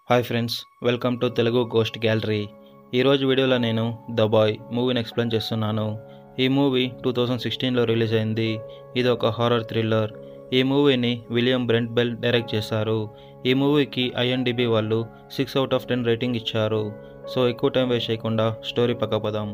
hi friends welcome to Telugu ghost gallery ఈరోజు వీడియోలో నేను ద బాయ్ మూవీని ఎక్స్ప్లెయిన్ చేస్తున్నాను ఈ మూవీ టూ థౌజండ్ సిక్స్టీన్లో రిలీజ్ అయింది ఇది ఒక హారర్ థ్రిల్లర్ ఈ మూవీని విలియం బ్రెంట్ బెల్ డైరెక్ట్ చేశారు ఈ మూవీకి ఐఎన్డిబి వాళ్ళు six out of ten rating ఇచ్చారు సో ఎక్కువ టైం వేస్ట్ చేయకుండా స్టోరీ పక్కపదాం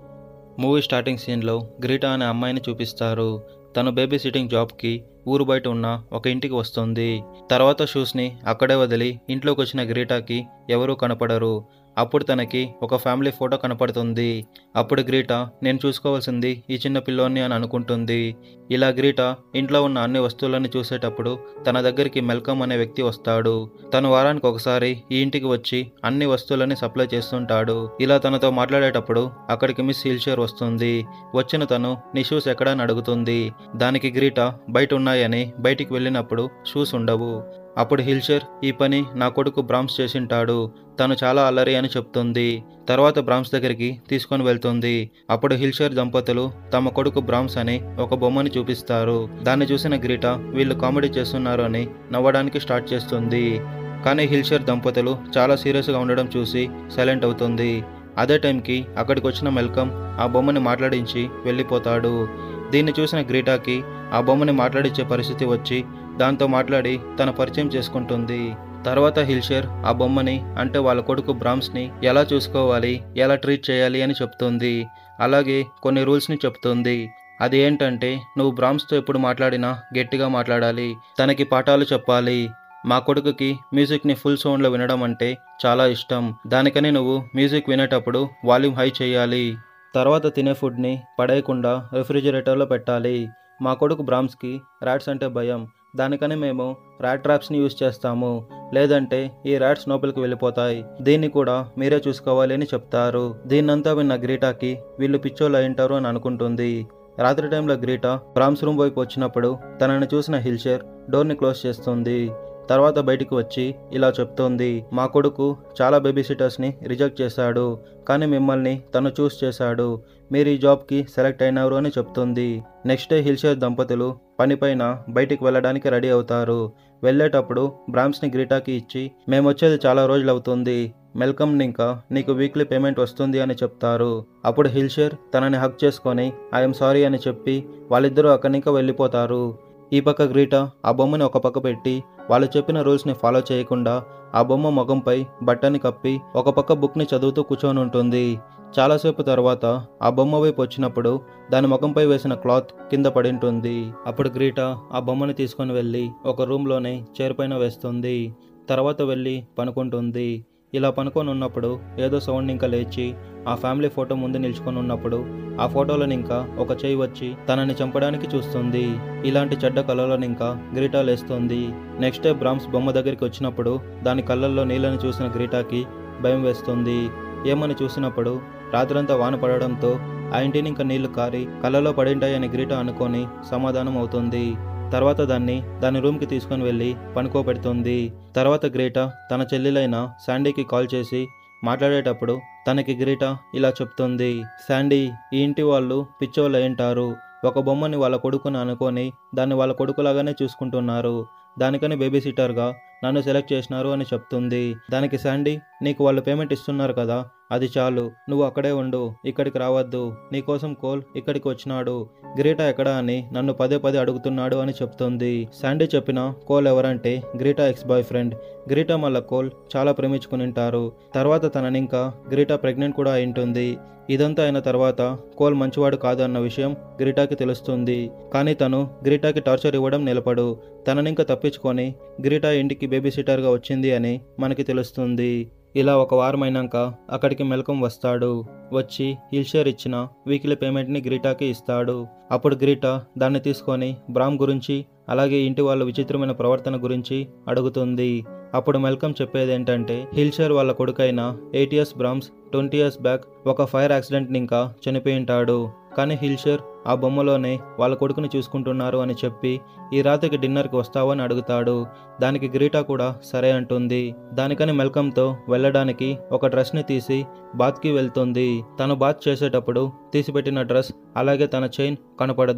మూవీ స్టార్టింగ్ సీన్లో గ్రీటా అనే అమ్మాయిని చూపిస్తారు తను బేబీ సిట్టింగ్ జాబ్కి ఊరు బయట ఉన్న ఒక ఇంటికి వస్తుంది తర్వాత షూస్ని అక్కడే వదిలి ఇంట్లోకి వచ్చిన గ్రీటాకి ఎవరూ కనపడరు అప్పుడు తనకి ఒక ఫ్యామిలీ ఫోటో కనపడుతుంది అప్పుడు గ్రీటా నేను చూసుకోవాల్సింది ఈ చిన్న పిల్లోని అని అనుకుంటుంది ఇలా గ్రీటా ఇంట్లో ఉన్న అన్ని వస్తువులను చూసేటప్పుడు తన దగ్గరికి మెల్కమ్ అనే వ్యక్తి వస్తాడు తను వారానికి ఒకసారి ఈ ఇంటికి వచ్చి అన్ని వస్తువులని సప్లై చేస్తుంటాడు ఇలా తనతో మాట్లాడేటప్పుడు అక్కడికి మిస్ హీల్షేర్ వస్తుంది వచ్చిన తను నీ షూస్ ఎక్కడా అని అడుగుతుంది దానికి గ్రీటా బయట ఉన్నాయని బయటికి వెళ్ళినప్పుడు షూస్ ఉండవు అప్పుడు హిల్షర్ ఈ పని నా కొడుకు బ్రామ్స్ చేసింటాడు తను చాలా అల్లరి అని చెప్తుంది తర్వాత బ్రామ్స్ దగ్గరికి తీసుకొని వెళ్తుంది అప్పుడు హిల్షర్ దంపతులు తమ కొడుకు బ్రామ్స్ అని ఒక బొమ్మని చూపిస్తారు దాన్ని చూసిన గ్రీటా వీళ్ళు కామెడీ చేస్తున్నారు అని నవ్వడానికి స్టార్ట్ చేస్తుంది కానీ హిల్షర్ దంపతులు చాలా సీరియస్గా ఉండడం చూసి సైలెంట్ అవుతుంది అదే టైంకి అక్కడికి వచ్చిన మెల్కమ్ ఆ బొమ్మని మాట్లాడించి వెళ్ళిపోతాడు దీన్ని చూసిన గ్రీటాకి ఆ బొమ్మని మాట్లాడించే పరిస్థితి వచ్చి దాంతో మాట్లాడి తన పరిచయం చేసుకుంటుంది తర్వాత హిల్షేర్ ఆ బొమ్మని అంటే వాళ్ళ కొడుకు బ్రామ్స్ని ఎలా చూసుకోవాలి ఎలా ట్రీట్ చేయాలి అని చెప్తుంది అలాగే కొన్ని రూల్స్ని చెప్తుంది అది ఏంటంటే నువ్వు బ్రామ్స్తో ఎప్పుడు మాట్లాడినా గట్టిగా మాట్లాడాలి తనకి పాఠాలు చెప్పాలి మా కొడుకుకి మ్యూజిక్ని ఫుల్ సౌండ్లో వినడం అంటే చాలా ఇష్టం దానికని నువ్వు మ్యూజిక్ వినేటప్పుడు వాల్యూమ్ హై చేయాలి తర్వాత తినే ఫుడ్ని పడేయకుండా రెఫ్రిజిరేటర్లో పెట్టాలి మా కొడుకు బ్రామ్స్కి ర్యాట్స్ అంటే భయం దానికని మేము ర్యాట్ ట్రాప్స్ని యూజ్ చేస్తాము లేదంటే ఈ ర్యాట్స్ లోపలికి వెళ్ళిపోతాయి దీన్ని కూడా మీరే చూసుకోవాలి అని చెప్తారు దీన్నంతా విన్న గ్రీటాకి వీళ్ళు పిచ్చోళ్ళు అయింటారు అని అనుకుంటుంది రాత్రి టైంలో గ్రీటా బ్రామ్స్ రూమ్ వైపు వచ్చినప్పుడు తనని చూసిన హిల్షేర్ డోర్ని క్లోజ్ చేస్తుంది తర్వాత బయటికి వచ్చి ఇలా చెప్తోంది మా కొడుకు చాలా బేబీ సిటర్స్ని రిజెక్ట్ చేశాడు కానీ మిమ్మల్ని తను చూస్ చేశాడు మీరు ఈ జాబ్కి సెలెక్ట్ అయినారు అని చెప్తుంది నెక్స్ట్ డే హిల్షేర్ దంపతులు పనిపైన బయటికి వెళ్ళడానికి రెడీ అవుతారు వెళ్ళేటప్పుడు బ్రామ్స్ని గ్రీటాకి ఇచ్చి మేము వచ్చేది చాలా రోజులు అవుతుంది మెల్కమ్ని ఇంకా నీకు వీక్లీ పేమెంట్ వస్తుంది అని చెప్తారు అప్పుడు హిల్షేర్ తనని హక్ చేసుకొని ఐఎమ్ సారీ అని చెప్పి వాళ్ళిద్దరూ అక్కడి ఇంకా వెళ్ళిపోతారు ఈ పక్క గ్రీటా ఆ బొమ్మని ఒక పక్క పెట్టి వాళ్ళు చెప్పిన రూల్స్ని ఫాలో చేయకుండా ఆ బొమ్మ ముఖంపై బట్టని కప్పి ఒక పక్క బుక్ని చదువుతూ కూర్చొని ఉంటుంది చాలాసేపు తర్వాత ఆ బొమ్మ వైపు వచ్చినప్పుడు దాని ముఖంపై వేసిన క్లాత్ కింద పడింటుంది అప్పుడు గ్రీటా ఆ బొమ్మని తీసుకొని వెళ్ళి ఒక రూమ్లోనే చైర్ పైన వేస్తుంది తర్వాత వెళ్ళి పనుకుంటుంది ఇలా పనుకొని ఉన్నప్పుడు ఏదో సౌండ్ ఇంకా లేచి ఆ ఫ్యామిలీ ఫోటో ముందు నిల్చుకొని ఉన్నప్పుడు ఆ ఫోటోలను ఇంకా ఒక చేయి వచ్చి తనని చంపడానికి చూస్తుంది ఇలాంటి చెడ్డ కళలను ఇంకా గ్రీటా లేస్తుంది నెక్స్ట్ డే బ్రామ్స్ బొమ్మ దగ్గరికి వచ్చినప్పుడు దాని కళ్ళల్లో నీళ్ళని చూసిన గ్రీటాకి భయం వేస్తుంది ఏమని చూసినప్పుడు రాత్రంతా వాన పడడంతో ఆ ఇంటిని ఇంకా నీళ్లు కారి కళ్ళలో పడింటాయని గ్రీటా అనుకొని సమాధానం అవుతుంది తర్వాత దాన్ని దాని రూమ్కి తీసుకొని వెళ్ళి పనుకోబెడుతుంది తర్వాత గ్రీటా తన చెల్లెలైన శాండీకి కాల్ చేసి మాట్లాడేటప్పుడు తనకి గ్రీటా ఇలా చెప్తుంది శాండీ ఈ ఇంటి వాళ్ళు పిచ్చోళ్ళు ఏంటారు ఒక బొమ్మని వాళ్ళ కొడుకుని అనుకొని దాన్ని వాళ్ళ కొడుకులాగానే చూసుకుంటున్నారు దానికని బేబీ సిట్టర్గా నన్ను సెలెక్ట్ చేసినారు అని చెప్తుంది దానికి శాండీ నీకు వాళ్ళు పేమెంట్ ఇస్తున్నారు కదా అది చాలు నువ్వు అక్కడే ఉండు ఇక్కడికి రావద్దు నీకోసం కోల్ ఇక్కడికి వచ్చినాడు గ్రీటా ఎక్కడా అని నన్ను పదే పదే అడుగుతున్నాడు అని చెప్తుంది శాండీ చెప్పిన కోల్ ఎవరంటే Greta ex boyfriend Greta మళ్ళా కోల్ చాలా ప్రేమించుకునింటారు తర్వాత తనని ఇంకా గ్రీటా ప్రెగ్నెంట్ కూడా అయింటుంది ఇదంతా అయిన తర్వాత కోల్ మంచివాడు కాదు అన్న విషయం గ్రీటాకి తెలుస్తుంది కానీ తను గ్రీటాకి టార్చర్ ఇవ్వడం నిలపడు తననింక తప్పించుకొని గ్రీటా ఇంటికి బేబీ సిటర్గా వచ్చింది అని మనకి తెలుస్తుంది ఇలా ఒక వారం అయినాక అక్కడికి మెల్కం వస్తాడు వచ్చి హిల్షేర్ ఇచ్చిన వీక్లీ పేమెంట్ని గ్రీటాకి ఇస్తాడు అప్పుడు గ్రీటా దాన్ని తీసుకొని బ్రామ్ గురించి అలాగే ఇంటి వాళ్ళ విచిత్రమైన ప్రవర్తన గురించి అడుగుతుంది అప్పుడు మెల్కమ్ చెప్పేది ఏంటంటే హిల్షేర్ వాళ్ళ కొడుకైన eight years Brahms twenty years back ఒక ఫైర్ యాక్సిడెంట్ ఇంకా చనిపోయి ఉంటాడు కానీ హిల్షేర్ ఆ బొమ్మలోనే వాళ్ళ కొడుకుని చూసుకుంటున్నారు అని చెప్పి ఈ రాత్రికి డిన్నర్కి వస్తావని అడుగుతాడు దానికి గ్రీటా కూడా సరే అంటుంది దానికని మెల్కమ్తో వెళ్ళడానికి ఒక డ్రెస్ని తీసి బాత్కి వెళ్తుంది తను బాత్ చేసేటప్పుడు తీసిపెట్టిన డ్రెస్ అలాగే తన చైన్ కనపడదు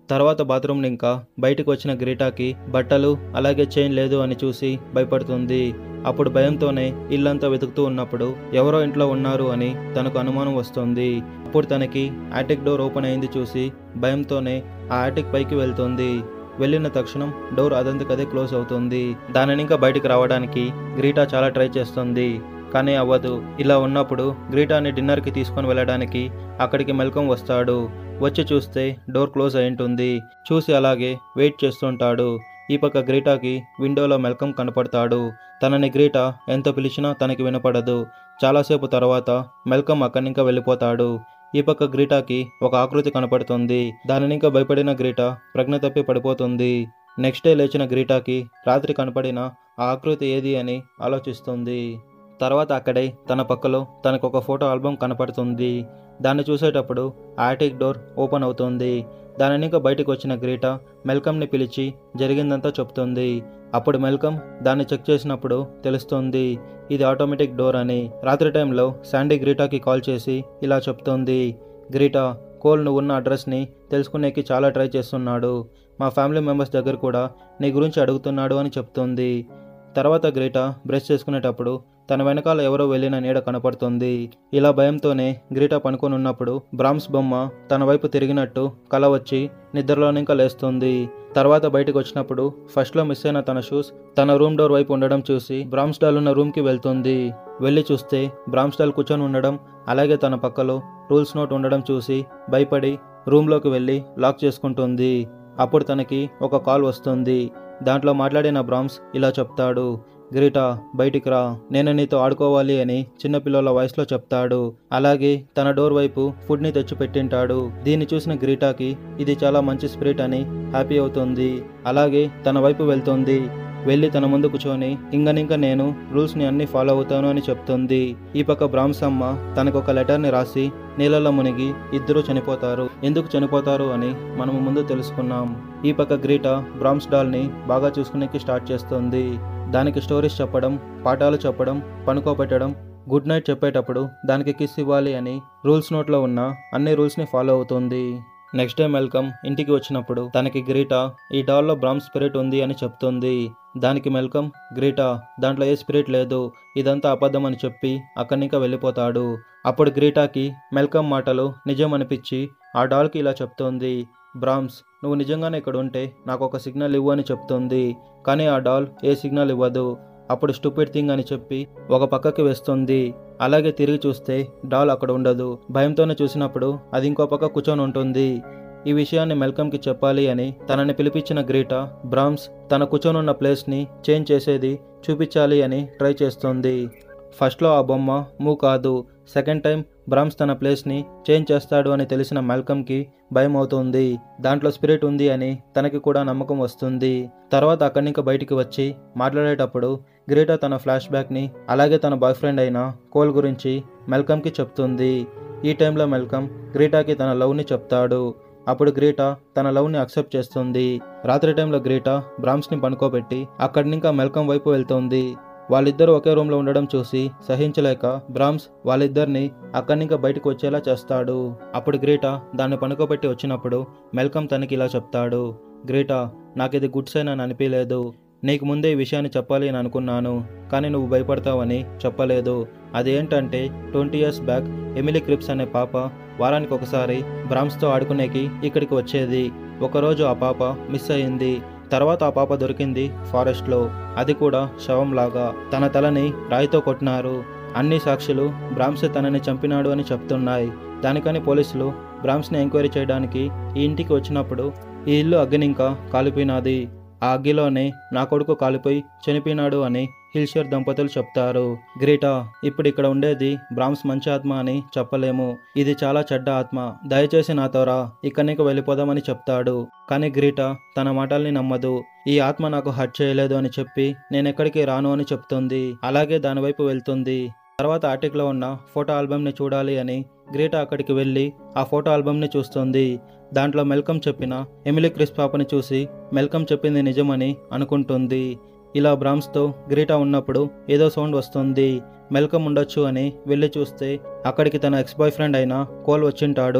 తర్వాత బాత్రూమ్ ఇంకా బయటకు వచ్చిన గ్రీటాకి బట్టలు అలాగే చైన్ లేదు అని చూసి భయపడుతుంది అప్పుడు భయంతోనే ఇల్లంతా వెతుకుతూ ఉన్నప్పుడు ఎవరో ఇంట్లో ఉన్నారు అని తనకు అనుమానం వస్తుంది అప్పుడు తనకి ఆటిక్ డోర్ ఓపెన్ అయింది చూసి భయంతోనే ఆ ఆటిక్ పైకి వెళ్తుంది వెళ్ళిన తక్షణం డోర్ అదంతకదే క్లోజ్ అవుతుంది దానిని ఇంకా బయటికి రావడానికి గ్రీటా చాలా ట్రై చేస్తుంది కానీ అవ్వదు ఇలా ఉన్నప్పుడు గ్రీటాని డిన్నర్కి తీసుకొని వెళ్ళడానికి అక్కడికి మెల్కం వస్తాడు వచ్చి చూస్తే డోర్ క్లోజ్ అయి ఉంటుంది చూసి అలాగే వెయిట్ చేస్తుంటాడు ఈ పక్క గ్రీటాకి విండోలో మెల్కం కనపడతాడు తనని గ్రీటా ఎంత పిలిచినా తనకి వినపడదు చాలాసేపు తర్వాత మెల్కం అక్కడి ఇంకా వెళ్ళిపోతాడు ఈ పక్క గ్రీటాకి ఒక ఆకృతి కనపడుతుంది దానిని ఇంకా భయపడిన గ్రీటా ప్రజ్ఞ తప్పి పడిపోతుంది నెక్స్ట్ డే లేచిన గ్రీటాకి రాత్రి కనపడిన ఆ ఆకృతి ఏది అని ఆలోచిస్తుంది తర్వాత అక్కడే తన పక్కలో తనకు ఒక ఫోటో ఆల్బమ్ కనపడుతుంది దాన్ని చూసేటప్పుడు ఆటిక్ డోర్ ఓపెన్ అవుతుంది దానిని ఇంకా బయటకు వచ్చిన గ్రీటా మెల్కమ్ని పిలిచి జరిగిందంతా చెప్తుంది అప్పుడు మెల్కమ్ దాన్ని చెక్ చేసినప్పుడు తెలుస్తుంది ఇది ఆటోమేటిక్ డోర్ అని రాత్రి టైంలో శాండీ గ్రీటాకి కాల్ చేసి ఇలా చెప్తుంది గ్రీటా కోల్ నువ్వు ఉన్న అడ్రస్ని తెలుసుకునేకి చాలా ట్రై చేస్తున్నాడు మా ఫ్యామిలీ మెంబర్స్ దగ్గర కూడా నీ గురించి అడుగుతున్నాడు అని చెప్తుంది తర్వాత గ్రీటా బ్రష్ చేసుకునేటప్పుడు తన వెనకాల ఎవరో వెళ్ళిన నీడ కనపడుతుంది ఇలా భయంతోనే గ్రీటా పనుకొని ఉన్నప్పుడు బ్రామ్స్ బొమ్మ తన వైపు తిరిగినట్టు కల వచ్చి నిద్రలోనే ఇంకా లేస్తుంది తర్వాత బయటకు వచ్చినప్పుడు ఫస్ట్లో మిస్ అయిన తన షూస్ తన రూమ్ డోర్ వైపు ఉండడం చూసి బ్రామ్స్ డాల్ ఉన్న రూమ్కి వెళ్తుంది వెళ్ళి చూస్తే బ్రామ్స్ డాల్ కూర్చొని ఉండడం అలాగే తన పక్కలో రూల్స్ నోట్ ఉండడం చూసి భయపడి రూమ్లోకి వెళ్ళి లాక్ చేసుకుంటుంది అప్పుడు తనకి ఒక కాల్ వస్తుంది దాంట్లో మాట్లాడిన బ్రామ్స్ ఇలా చెప్తాడు గ్రీటా బయటికి రా నేను నీతో ఆడుకోవాలి అని చిన్నపిల్లల వాయిస్లో చెప్తాడు అలాగే తన డోర్ వైపు ఫుడ్ని తెచ్చి పెట్టింటాడు దీన్ని చూసిన గ్రీటాకి ఇది చాలా మంచి స్పిరిట్ అని హ్యాపీ అవుతుంది అలాగే తన వైపు వెళ్తుంది వెళ్ళి తన ముందు కూర్చొని ఇంకనింక నేను రూల్స్ని అన్ని ఫాలో అవుతాను అని చెప్తుంది ఈ పక్క బ్రాహ్మ్స్ అమ్మ తనకు ఒక లెటర్ని రాసి నీళ్ళలో మునిగి ఇద్దరు చనిపోతారు ఎందుకు చనిపోతారు అని మనము ముందు తెలుసుకున్నాం ఈ పక్క గ్రీటా బ్రాహ్మ్స్ డాల్ని బాగా చూసుకునేకి స్టార్ట్ చేస్తుంది దానికి స్టోరీస్ చెప్పడం పాఠాలు చెప్పడం పనుకోబెట్టడం గుడ్ నైట్ చెప్పేటప్పుడు దానికి కిస్ ఇవ్వాలి అని రూల్స్ నోట్లో ఉన్న అన్ని రూల్స్ని ఫాలో అవుతుంది నెక్స్ట్ డే మెల్కమ్ ఇంటికి వచ్చినప్పుడు తనకి గ్రీటా ఈ డాల్లో బ్రామ్ స్పిరిట్ ఉంది అని చెప్తుంది దానికి మెల్కమ్ గ్రీటా దాంట్లో ఏ స్పిరిట్ లేదు ఇదంతా అబద్ధం అని చెప్పి అక్కడి ఇంకా వెళ్ళిపోతాడు అప్పుడు గ్రీటాకి మెల్కమ్ మాటలు నిజం అనిపించి ఆ డాల్కి ఇలా చెప్తోంది బ్రామ్స్ నువ్వు నిజంగానే ఇక్కడ ఉంటే నాకు ఒక సిగ్నల్ ఇవ్వు అని చెప్తుంది కానీ ఆ డాల్ ఏ సిగ్నల్ ఇవ్వదు అప్పుడు స్టూపిడ్ థింగ్ అని చెప్పి ఒక పక్కకి వేస్తుంది అలాగే తిరిగి చూస్తే డాల్ అక్కడ ఉండదు భయంతోనే చూసినప్పుడు అది ఇంకో పక్క కూర్చొని ఉంటుంది ఈ విషయాన్ని మెల్కమ్కి చెప్పాలి అని తనని పిలిపించిన గ్రీటా బ్రామ్స్ తన కూర్చొనున్న ప్లేస్ని చేంజ్ చేసేది చూపించాలి అని ట్రై చేస్తుంది ఫస్ట్లో ఆ బొమ్మ మూ కాదు సెకండ్ టైం బ్రామ్స్ తన ప్లేస్ని చేంజ్ చేస్తాడు అని తెలిసిన మెల్కమ్కి భయం అవుతుంది దాంట్లో స్పిరిట్ ఉంది అని తనకి కూడా నమ్మకం వస్తుంది తర్వాత అక్కడి నుంచి బయటికి వచ్చి మాట్లాడేటప్పుడు గ్రీటా తన ఫ్లాష్ బ్యాక్ని అలాగే తన బాయ్ ఫ్రెండ్ అయిన కోల్ గురించి మెల్కమ్కి చెప్తుంది ఈ టైంలో మెల్కమ్ గ్రీటాకి తన లవ్ని చెప్తాడు అప్పుడు గ్రీటా తన లవ్ని అక్సెప్ట్ చేస్తుంది రాత్రి టైంలో గ్రీటా బ్రామ్స్ని పనుకోబెట్టి అక్కడి ఇంకా మెల్కమ్ వైపు వెళ్తుంది వాళ్ళిద్దరూ ఒకే రూమ్లో ఉండడం చూసి సహించలేక బ్రామ్స్ వాళ్ళిద్దరిని అక్కడి ఇంకా బయటకు వచ్చేలా చేస్తాడు అప్పుడు గ్రీటా దాన్ని పనుకోబెట్టి వచ్చినప్పుడు మెల్కమ్ తనకి ఇలా చెప్తాడు గ్రీటా నాకు ఇది గుడ్ సైన్ అని అనిపించలేదు నీకు ముందే ఈ విషయాన్ని చెప్పాలి అని అనుకున్నాను కానీ నువ్వు భయపడతావని చెప్పలేదు అదేంటంటే twenty years back Emily Cripps అనే పాప వారానికి ఒకసారి బ్రామ్స్తో ఆడుకునేకి ఇక్కడికి వచ్చేది ఒకరోజు ఆ పాప మిస్ అయింది తర్వాత ఆ పాప దొరికింది ఫారెస్ట్లో అది కూడా శవంలాగా తన తలని రాయితో కొట్టినారు అన్ని సాక్షులు బ్రామ్సే తనని చంపినాడు అని చెప్తున్నాయి దానికని పోలీసులు బ్రామ్స్ని ఎంక్వైరీ చేయడానికి ఈ ఇంటికి వచ్చినప్పుడు ఈ ఇల్లు అగ్గినింకా కాలిపోయినది ఆ అగ్గిలోనే నా కొడుకు కాలిపోయి చనిపోయినాడు అని హిల్షియర్ దంపతులు చెప్తారు గ్రీటా ఇప్పుడు ఇక్కడ ఉండేది బ్రాహ్మ్స్ మంచి ఆత్మ అని చెప్పలేము ఇది చాలా చెడ్డ ఆత్మ దయచేసి నాతో రా ఇక్కడి నుంచి వెళ్ళిపోదామని చెప్తాడు కానీ గ్రీటా తన మాటల్ని నమ్మదు ఈ ఆత్మ నాకు హర్ట్ చేయలేదు అని చెప్పి నేను ఎక్కడికి రాను అని చెప్తుంది అలాగే దానివైపు వెళ్తుంది తర్వాత ఆర్టిక్లో ఉన్న ఫోటో ఆల్బమ్ని చూడాలి అని గ్రీటా అక్కడికి వెళ్ళి ఆ ఫోటో ఆల్బమ్ని చూస్తుంది దాంట్లో మెల్కమ్ చెప్పిన ఎమిలీ క్రిస్ పాపని చూసి మెల్కమ్ చెప్పింది నిజమని అనుకుంటుంది ఇలా బ్రామ్స్తో గ్రీటా ఉన్నప్పుడు ఏదో సౌండ్ వస్తుంది మెల్కమ్ ఉండొచ్చు అని వెళ్ళి చూస్తే అక్కడికి తన ఎక్స్ బాయ్ ఫ్రెండ్ అయిన కోల్ వచ్చింటాడు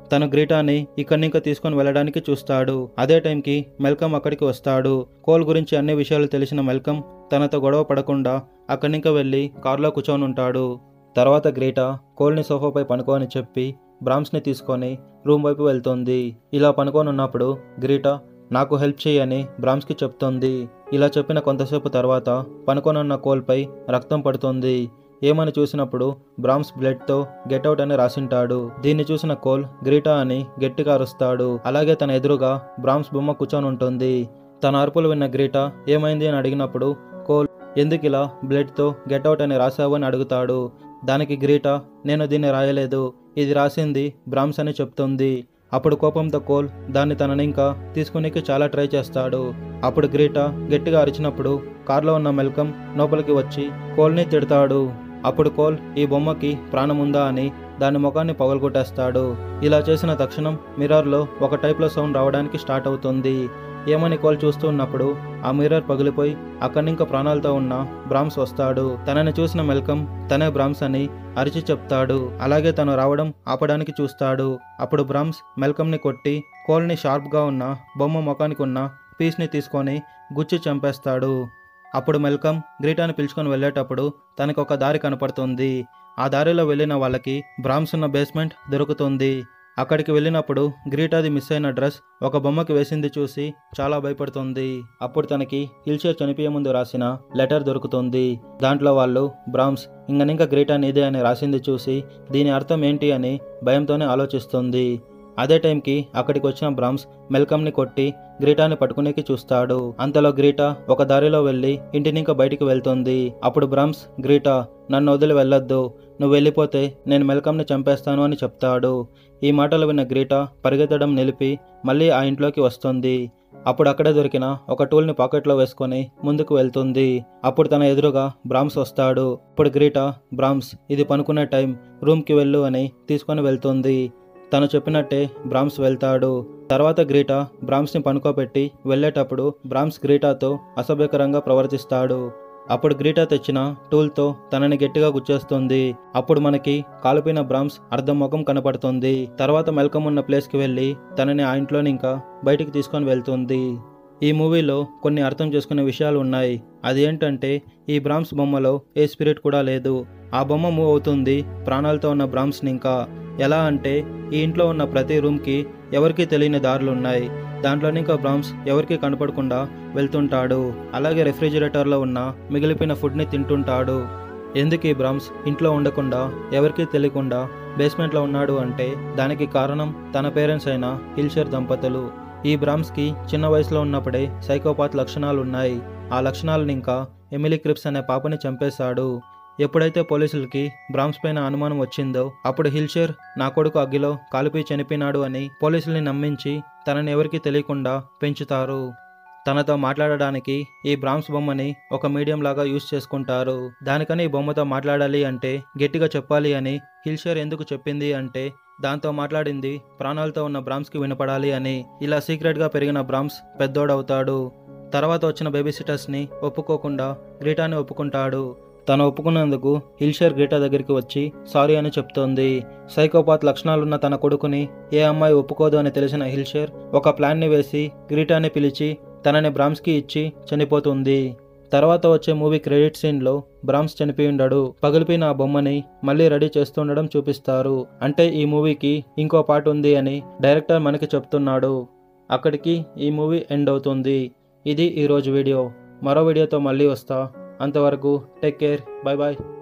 తను గ్రీటాని ఇక్కడి నుంచి తీసుకొని వెళ్ళడానికి చూస్తాడు అదే టైంకి మెల్కమ్ అక్కడికి వస్తాడు కోల్ గురించి అన్ని విషయాలు తెలిసిన మెల్కమ్ తనతో గొడవ పడకుండా అక్కడి నుంచి వెళ్ళి కారులో కూర్చొని ఉంటాడు తర్వాత గ్రీటా కోల్ని సోఫాపై పనుకోని చెప్పి బ్రామ్స్ని తీసుకొని రూమ్ వైపు వెళ్తుంది ఇలా పనుకొని ఉన్నప్పుడు గ్రీటా నాకు హెల్ప్ చేయని బ్రామ్స్కి చెప్తుంది ఇలా చెప్పిన కొంతసేపు తర్వాత పనుకొనున్న కోల్పై రక్తం పడుతుంది ఏమని చూసినప్పుడు బ్రామ్స్ బ్లడ్తో గెట్అవుట్ అని రాసింటాడు దీన్ని చూసిన కోల్ గ్రీటా అని గట్టిగా అరుస్తాడు అలాగే తన ఎదురుగా బ్రామ్స్ బొమ్మ కూర్చొని ఉంటుంది తన అరుపులు విన్న గ్రీటా ఏమైంది అని అడిగినప్పుడు కోల్ ఎందుకు ఇలా బ్లడ్తో గెట్అవుట్ అని రాసావు అని అడుగుతాడు దానికి గ్రీటా నేను దీన్ని రాయలేదు ఇది రాసింది బ్రామ్స్ అని చెప్తుంది అప్పుడు కోపంతో కోల్ దాన్ని తనని ఇంకా తీసుకునేకి చాలా ట్రై చేస్తాడు అప్పుడు గ్రీటా గట్టిగా అరిచినప్పుడు కార్లో ఉన్న మెల్కమ్ లోపలికి వచ్చి కోల్ని తిడతాడు అప్పుడు కోల్ ఈ బొమ్మకి ప్రాణం ఉందా అని దాని ముఖాన్ని పగలగొట్టేస్తాడు ఇలా చేసిన తక్షణం మిర్రర్లో ఒక టైప్లో సౌండ్ రావడానికి స్టార్ట్ అవుతుంది ఏమని కోల్ చూస్తూ ఉన్నప్పుడు ఆ మిర్రర్ పగిలిపోయి అక్కడి ఇంకా ప్రాణాలతో ఉన్న బ్రామ్స్ వస్తాడు తనని చూసిన మెల్కమ్ తనే బ్రామ్స్ అని అరిచి చెప్తాడు అలాగే తను రావడం ఆపడానికి చూస్తాడు అప్పుడు బ్రామ్స్ మెల్కమ్ని కొట్టి కోల్ని షార్ప్గా ఉన్న బొమ్మ ముఖానికి ఉన్న పీస్ని తీసుకొని గుచ్చి చంపేస్తాడు అప్పుడు మెల్కమ్ గ్రీటాని పిలుచుకొని వెళ్ళేటప్పుడు తనకు ఒక దారి కనపడుతుంది ఆ దారిలో వెళ్ళిన వాళ్ళకి బ్రామ్స్ ఉన్న బేస్మెంట్ దొరుకుతుంది అక్కడికి వెళ్ళినప్పుడు గ్రీటాది మిస్ అయిన డ్రెస్ ఒక బొమ్మకి వేసింది చూసి చాలా భయపడుతుంది అప్పుడు తనకి హిల్షేర్ చనిపోయే ముందు రాసిన లెటర్ దొరుకుతుంది దాంట్లో వాళ్ళు బ్రామ్స్ ఇంకనింక గ్రీటా నీదే అని రాసింది చూసి దీని అర్థం ఏంటి అని భయంతోనే ఆలోచిస్తుంది అదే టైంకి అక్కడికి వచ్చిన బ్రామ్స్ మెల్కమ్ని కొట్టి గ్రీటాని పట్టుకునేకి చూస్తాడు అంతలో గ్రీటా ఒక దారిలో వెళ్ళి ఇంటినింక బయటికి వెళ్తుంది అప్పుడు బ్రామ్స్ గ్రీటా నన్ను వదిలి వెళ్ళొద్దు నువ్వు వెళ్ళిపోతే నేను మెల్కమ్ని చంపేస్తాను అని చెప్తాడు ఈ మాటలు విన్న గ్రీటా పరిగెత్తడం నిలిపి మళ్ళీ ఆ ఇంట్లోకి వస్తుంది అప్పుడు అక్కడే దొరికిన ఒక టూల్ని పాకెట్లో వేసుకొని ముందుకు వెళ్తుంది అప్పుడు తన ఎదురుగా బ్రామ్స్ వస్తాడు ఇప్పుడు గ్రీటా బ్రామ్స్ ఇది పనుకునే టైం రూమ్కి వెళ్ళు అని తీసుకొని వెళ్తుంది తను చెప్పినట్టే బ్రామ్స్ వెళ్తాడు తర్వాత గ్రీటా బ్రామ్స్ని పనుకోబెట్టి వెళ్ళేటప్పుడు బ్రామ్స్ గ్రీటాతో అసభ్యకరంగా ప్రవర్తిస్తాడు అప్పుడు గ్రీటా తెచ్చిన టూల్తో తనని గట్టిగా గుచ్చేస్తుంది అప్పుడు మనకి కాలిపోయిన బ్రామ్స్ అర్ధం ముఖం కనపడుతుంది తర్వాత మెల్కమ్ ఉన్న ప్లేస్కి వెళ్ళి తనని ఆ ఇంట్లోని ఇంకా బయటికి తీసుకొని వెళ్తుంది ఈ మూవీలో కొన్ని అర్థం చేసుకునే విషయాలు ఉన్నాయి అది ఏంటంటే ఈ బ్రామ్స్ బొమ్మలో ఏ స్పిరిట్ కూడా లేదు ఆ బొమ్మ మూవ్ అవుతుంది ప్రాణాలతో ఉన్న బ్రామ్స్ని ఇంకా ఎలా అంటే ఈ ఇంట్లో ఉన్న ప్రతి రూమ్కి ఎవరికీ తెలియని దారులు ఉన్నాయి దాంట్లో ఇంకా బ్రామ్స్ ఎవరికీ కనపడకుండా వెళ్తుంటాడు అలాగే రెఫ్రిజిరేటర్లో ఉన్న మిగిలిపోయిన ఫుడ్ని తింటుంటాడు ఎందుకు ఈ బ్రామ్స్ ఇంట్లో ఉండకుండా ఎవరికీ తెలియకుండా బేస్మెంట్లో ఉన్నాడు అంటే దానికి కారణం తన పేరెంట్స్ అయిన హిల్షర్ దంపతులు ఈ బ్రామ్స్కి చిన్న వయసులో ఉన్నప్పుడే సైకోపాత్ లక్షణాలు ఉన్నాయి ఆ లక్షణాలను ఇంకా ఎమిలీ క్రిప్స్ అనే పాపని చంపేశాడు ఎప్పుడైతే పోలీసులకి బ్రామ్స్ పైన అనుమానం వచ్చిందో అప్పుడు హిల్షేర్ నా కొడుకు అగ్గిలో కాలిపోయి చనిపోయినాడు అని పోలీసుల్ని నమ్మించి తనని ఎవరికీ తెలియకుండా పెంచుతారు తనతో మాట్లాడడానికి ఈ బ్రామ్స్ బొమ్మని ఒక మీడియం లాగా యూజ్ చేసుకుంటారు దానికని ఈ బొమ్మతో మాట్లాడాలి అంటే గట్టిగా చెప్పాలి అని హిల్షేర్ ఎందుకు చెప్పింది అంటే దాంతో మాట్లాడింది ప్రాణాలతో ఉన్న బ్రామ్స్కి వినపడాలి అని ఇలా సీక్రెట్గా పెరిగిన బ్రామ్స్ పెద్దోడవుతాడు తర్వాత వచ్చిన బేబీ సిటర్స్ని ఒప్పుకోకుండా గ్రీటాని ఒప్పుకుంటాడు తను ఒప్పుకున్నందుకు హిల్షేర్ గ్రీటా దగ్గరికి వచ్చి సారీ అని చెప్తోంది సైకోపాత్ లక్షణాలున్న తన కొడుకుని ఏ అమ్మాయి ఒప్పుకోదు అని తెలిసిన హిల్షేర్ ఒక ప్లాన్ని వేసి గ్రీటాని పిలిచి తనని బ్రామ్స్కి ఇచ్చి చనిపోతుంది తర్వాత వచ్చే మూవీ క్రెడిట్ సీన్లో బ్రామ్స్ చనిపోయి ఉండడు పగిలిపోయిన ఆ బొమ్మని మళ్ళీ రెడీ చేస్తుండడం చూపిస్తారు అంటే ఈ మూవీకి ఇంకో పార్ట్ ఉంది అని డైరెక్టర్ మనకి చెప్తున్నాడు అక్కడికి ఈ మూవీ ఎండ్ అవుతుంది ఇది ఈరోజు వీడియో మరో వీడియోతో మళ్ళీ వస్తా అంతవరకు టేక్ కేర్ బాయ్ బాయ్